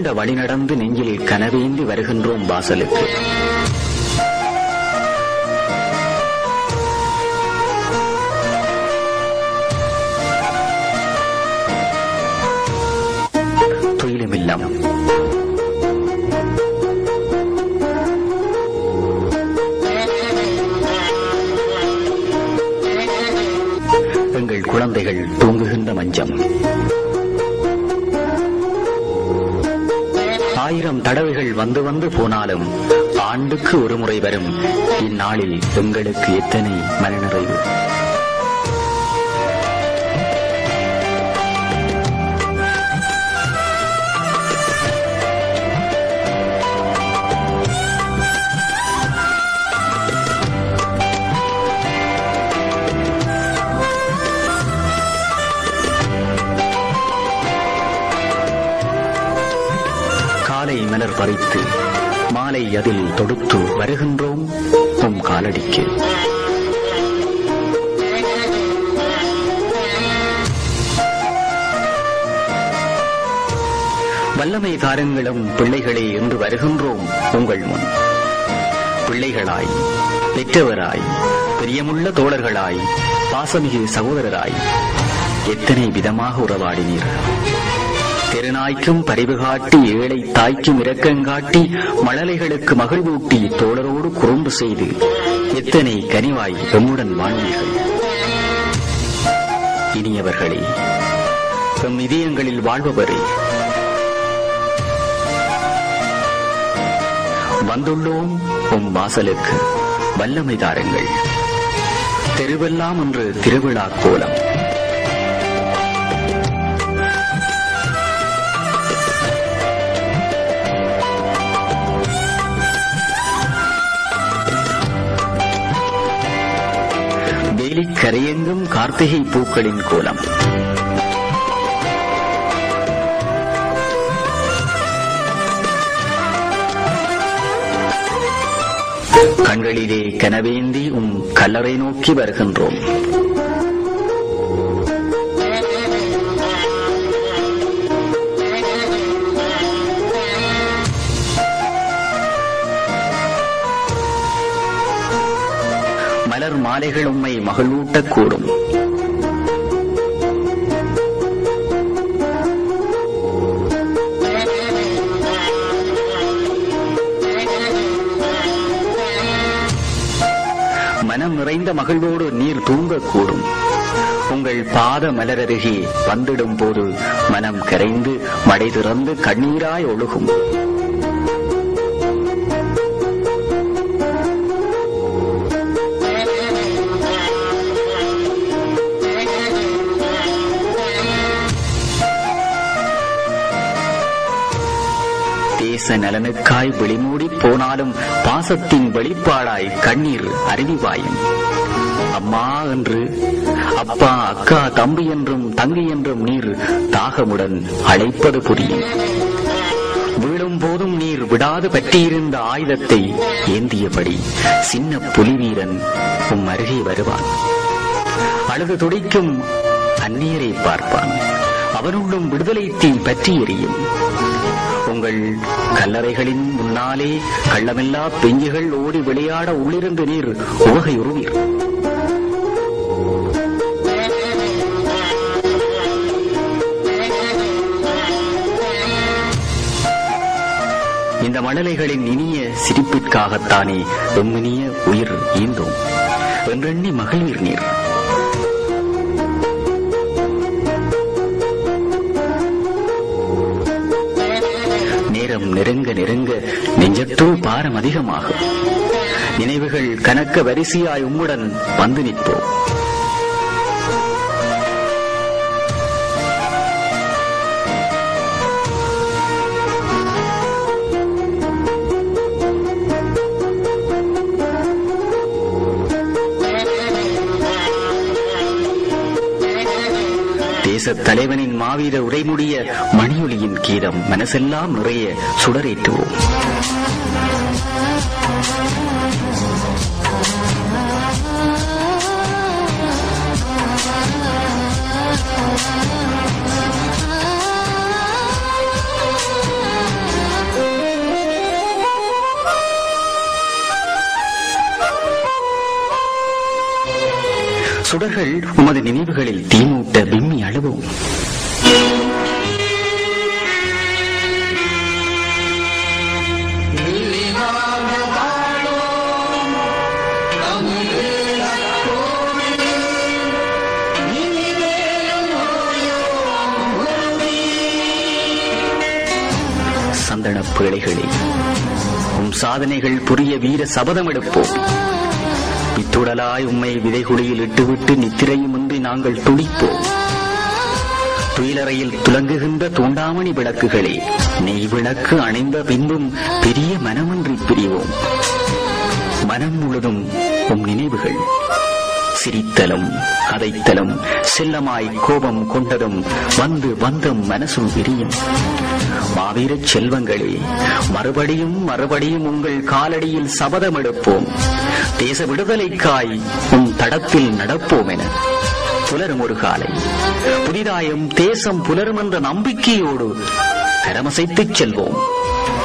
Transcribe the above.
நீண்ட வழி நடந்து நெஞ்சில் கனவேந்தி வருகின்றோம் வாசலுக்கு துயிலுமில்லம் எங்கள் குழந்தைகள் தூங்குகின்ற மஞ்சம் ஆயிரம் தடவைகள் வந்து வந்து போனாலும் ஆண்டுக்கு ஒரு முறை வரும் இந்நாளில் எங்களுக்கு எத்தனை மனநிறைவு காலை மலர் பறித்து மாலை அதில் தொடுத்து வருகின்றோம் உம் காலடிக்கு வல்லமை தாருங்களும் பிள்ளைகளே என்று வருகின்றோம் உங்கள் முன் பிள்ளைகளாய் பெற்றவராய் பிரியமுள்ள தோழர்களாய் பாசமிகு சகோதரராய் எத்தனை விதமாக உறவாடினீர் திருநாய்க்கும் பரிவு காட்டி ஏழை தாய்க்கும் இரக்கங்காட்டி மழலைகளுக்கு மகிழ்வூட்டி தோழரோடு குறும்பு செய்து எத்தனை கனிவாய் எம்முடன் வாழ்வீர்கள் இனியவர்களே எம் இதயங்களில் வாழ்பவரே வந்துள்ளோம் உம் வாசலுக்கு வல்லமை தாருங்கள் தெருவெல்லாம் என்று திருவிழா கோலம் வேலிக்கரையெங்கும் கார்த்திகை பூக்களின் கோலம் கண்களிலே கனவேந்தி உம் கல்லறை நோக்கி வருகின்றோம் மலர் மாலைகள் உம்மை மகிழ்வூட்டக்கூடும் மனம் நிறைந்த மகிழ்வோடு நீர் தூங்கக்கூடும் உங்கள் பாத மலரருகே வந்திடும் போது மனம் கரைந்து மடை திறந்து கண்ணீராய் ஒழுகும் தேச நலனுக்காய் வெளிமூடி போனாலும் பாசத்தின் வெளிப்பாடாய் கண்ணீர் அருவிவாயும் அம்மா என்று அப்பா அக்கா தம்பி என்றும் தங்கி என்றும் நீர் தாகமுடன் அழைப்பது புரியும் வீழும் போதும் நீர் விடாது பற்றியிருந்த ஆயுதத்தை ஏந்தியபடி சின்ன புலிவீரன் உம் அருகே வருவான் அழுது துடிக்கும் அந்நியரை பார்ப்பான் அவனுள்ளும் விடுதலை தீ பற்றி எரியும் உங்கள் கல்லறைகளின் முன்னாலே கள்ளமில்லா பெஞ்சுகள் ஓடி விளையாட உள்ளிருந்து நீர் உவகையுறுவீர் இந்த மழலைகளின் இனிய சிரிப்பிற்காகத்தானே எம்மினிய உயிர் ஈந்தோம் என்றெண்ணி மகிழ்வீர் நீர் நேரம் நெருங்க நெருங்க நெஞ்சத்துள் பாரம் அதிகமாகும் நினைவுகள் கணக்க வரிசையாய் உம்முடன் வந்து நிற்போம் தேசத் தலைவனின் மாவீர உரைமுடிய மணியொலியின் கீதம் மனசெல்லாம் நிறைய சுடரேற்றுவோம் சுடர்கள் உமது நினைவுகளில் தீமூட்ட விம்மி அழுவோம் சந்தன பிழைகளே உம் சாதனைகள் புரிய வீர சபதம் எடுப்போம் இத்துடலாய் உம்மை விதைகுழியில் இட்டுவிட்டு நித்திரையுமின்றி நாங்கள் துடிப்போம் துயிலறையில் துலங்குகின்ற தூண்டாமணி விளக்குகளே நெய் விளக்கு அணைந்த பின்பும் பெரிய மனமன்றி பிரிவோம் மனம் முழுதும் உம் நினைவுகள் சிரித்தலும் கதைத்தலும் செல்லமாய் கோபம் கொண்டதும் வந்து வந்தம் மனசும் விரியும் மாவீரச் செல்வங்களே மறுபடியும் மறுபடியும் உங்கள் காலடியில் சபதம் எடுப்போம் தேச விடுதலைக்காய் உம் தடத்தில் நடப்போம் என புலரும் ஒரு காலை புதிதாயும் தேசம் புலரும் என்ற நம்பிக்கையோடு கரமசைத்துச் செல்வோம்